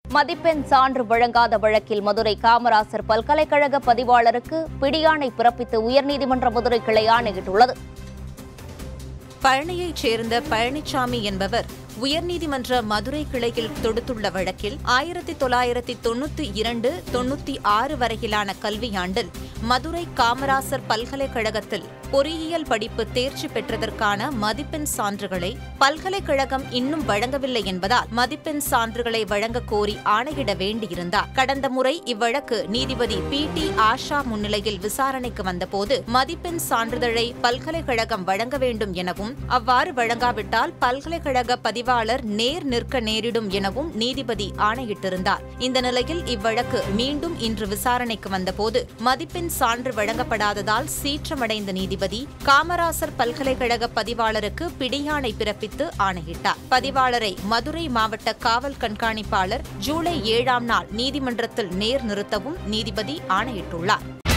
மதிப்பெண் சான்று வழங்காத வழக்கில் மதுரை காமராசர் பல்கலைக்கழக பதிவாளருக்கு பிடியாணை பிறப்பித்து உயர்நீதிமன்ற மதுரை கிளை ஆணையிட்டுள்ளது பழனியைச் சேர்ந்த பழனிசாமி என்பவர் உயர்நீதிமன்ற மதுரை கிளையில் தொடுத்துள்ள வழக்கில் ஆயிரத்தி தொள்ளாயிரத்தி தொண்ணூத்தி இரண்டு தொண்ணூத்தி ஆறு வரையிலான கல்வியாண்டில் மதுரை காமராசர் பல்கலைக்கழகத்தில் பொறியியல் படிப்பு தேர்ச்சி பெற்றதற்கான மதிப்பெண் சான்றுகளை பல்கலைக்கழகம் இன்னும் வழங்கவில்லை என்பதால் மதிப்பெண் சான்றுகளை வழங்க கோரி ஆணையிட வேண்டியிருந்தார் கடந்த முறை இவ்வழக்கு நீதிபதி பி டி ஆஷா முன்னிலையில் விசாரணைக்கு வந்தபோது மதிப்பெண் சான்றிதழை பல்கலைக்கழகம் வழங்க வேண்டும் எனவும் அவ்வாறு வழங்காவிட்டால் பல்கலைக்கழக பதிவாளர் நேர் நிற்க நேரிடும் எனவும் நீதிபதி ஆணையிட்டிருந்தார் இந்த நிலையில் இவ்வழக்கு மீண்டும் இன்று விசாரணைக்கு வந்தபோது மதிப்பெண் சான்று வழங்கப்படாததால் சீற்றமடைந்த நீதிபதி காமராசர் பல்கலைக்கழக பதிவாளருக்கு பிடியாணை பிறப்பித்து ஆணையிட்டார் பதிவாளரை மதுரை மாவட்ட காவல் கண்காணிப்பாளர் ஜூலை ஏழாம் நாள் நீதிமன்றத்தில் நேர் நிறுத்தவும் நீதிபதி ஆணையிட்டுள்ளார்